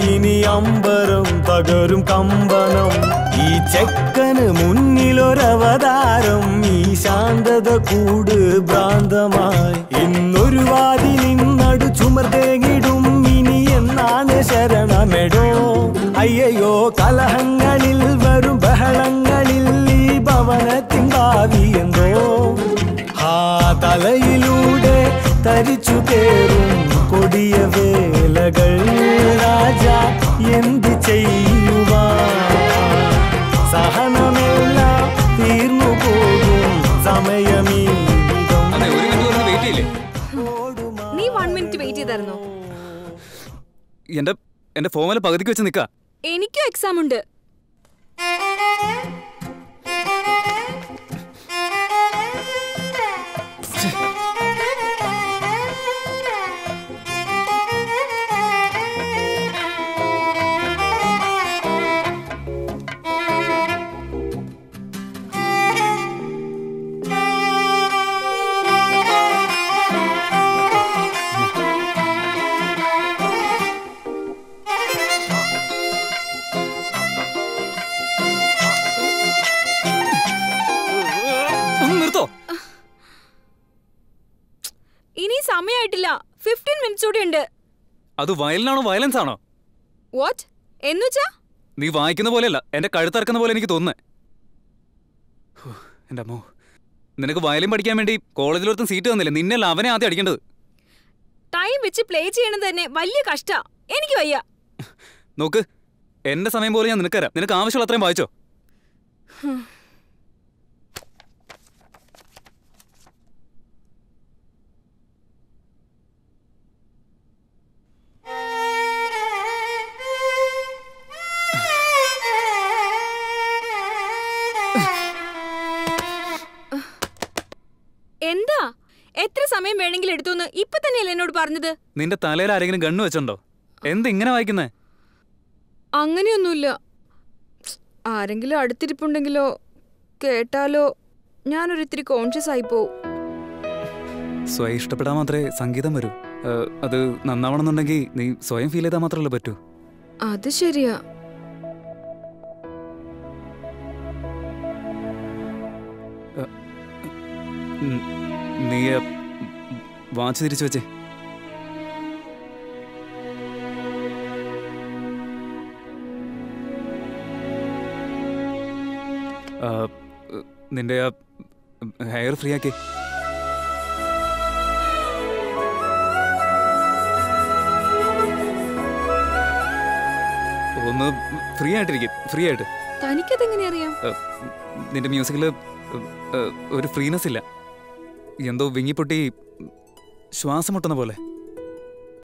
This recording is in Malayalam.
ഇനി അമ്പരം തകരും കമ്പനം ഈ ചെക്കന് മുന്നിലൊരവതാരം ഈ ശാന്തത കൂട് ഭ്രാന്തമായി ഇന്നൊരു വാതി നിന്നടു ചുമർ തേങ്ങിടും ഇനി എന്നാണ് ശരണമെടോ അയ്യയോ കലഹങ്ങളിൽ വരും ബഹളങ്ങളിൽ ഈ ഭവനത്തിൻ ഭാവി എന്തോ ആ തലയിലൂടെ തരിച്ചു കേറും കൊടിയ വേലകൾ രാജ എന്ത് ചെയ്യുവാ സഹനമെല്ലാം തീർന്നു പോകും സമയമീ വിധം അതെ ഒരു മിനിറ്റ് ഒന്ന് വെയിറ്റ് ചെയ്യില്ലേ നീ വൺ മിനിറ്റ് വെയിറ്റ് ചെയ്തായിരുന്നോ എന്റെ എന്റെ ഫോമിൽ പകുതിക്ക് വെച്ച് നിൽക്കാ എനിക്കും എക്സാം ഉണ്ട് ഒന്ന് നിർത്തോ ഇനി സമയമായിട്ടില്ല ഫിഫ്റ്റീൻ മിനിറ്റ്സ് കൂടി ഉണ്ട് അത് വയലിനാണോ വയലൻസ് ആണോ വാട്ട് എന്നുവെച്ചാ നീ വായിക്കുന്ന പോലെയല്ല എന്റെ കഴുത്തറക്കുന്ന പോലെ എനിക്ക് തോന്നുന്നേ ഹോ, എന്റെ അമ്മോ നിനക്ക് വയലിൻ പഠിക്കാൻ വേണ്ടി കോളേജിലൊരുത്തും സീറ്റ് തന്നില്ല നിന്നല്ല അവനെ ആദ്യം അടിക്കേണ്ടത് ടൈം വെച്ച് പ്ലേ ചെയ്യണത് തന്നെ വലിയ കഷ്ടാ എനിക്ക് വയ്യ നോക്ക് എന്റെ സമയം പോലെ ഞാൻ നിനക്ക് തരാം നിനക്ക് ആവശ്യമുള്ള അത്രയും വായിച്ചോ എന്താ എത്ര സമയം വേണമെങ്കിലും എടുത്തോന്ന് ഇപ്പൊ തന്നെയല്ലേ എന്നോട് പറഞ്ഞത് നിന്റെ തലയിൽ ആരെങ്കിലും ഗണ്ണ് വെച്ചിട്ടുണ്ടോ എന്ത് ഇങ്ങനെ വായിക്കുന്നേ അങ്ങനെയൊന്നുമില്ല ആരെങ്കിലും അടുത്തിരിപ്പുണ്ടെങ്കിലോ കേട്ടാലോ ഞാനൊരിത്തിരി കോൺഷ്യസ് ആയിപ്പോവും സ്വയം ഇഷ്ടപ്പെടാൻ മാത്രമേ സംഗീതം വരൂ ഏഹ്, അത് നന്നാവണമെന്നുണ്ടെങ്കിൽ നീ സ്വയം ഫീൽ ചെയ്താൽ മാത്രമല്ലേ പറ്റൂ അത് ശരിയാ ഉം, നീ ആ, വാച്ച് തിരിച്ചു വെച്ചേ ആ, നിന്റെ ആ ഹെയർ ഫ്രീ ആക്കി ഒന്ന് ഫ്രീ ആയിട്ടിരിക്കും ഫ്രീ ആയിട്ട് തനിക്കതെങ്ങനെ അറിയാം ഏഹ്, നിന്റെ മ്യൂസിക്കിൽ ഒരു ഫ്രീനെസ് ഇല്ല എന്തോ വിങ്ങിപ്പൊട്ടി ശ്വാസം മുട്ടുന്ന പോലെ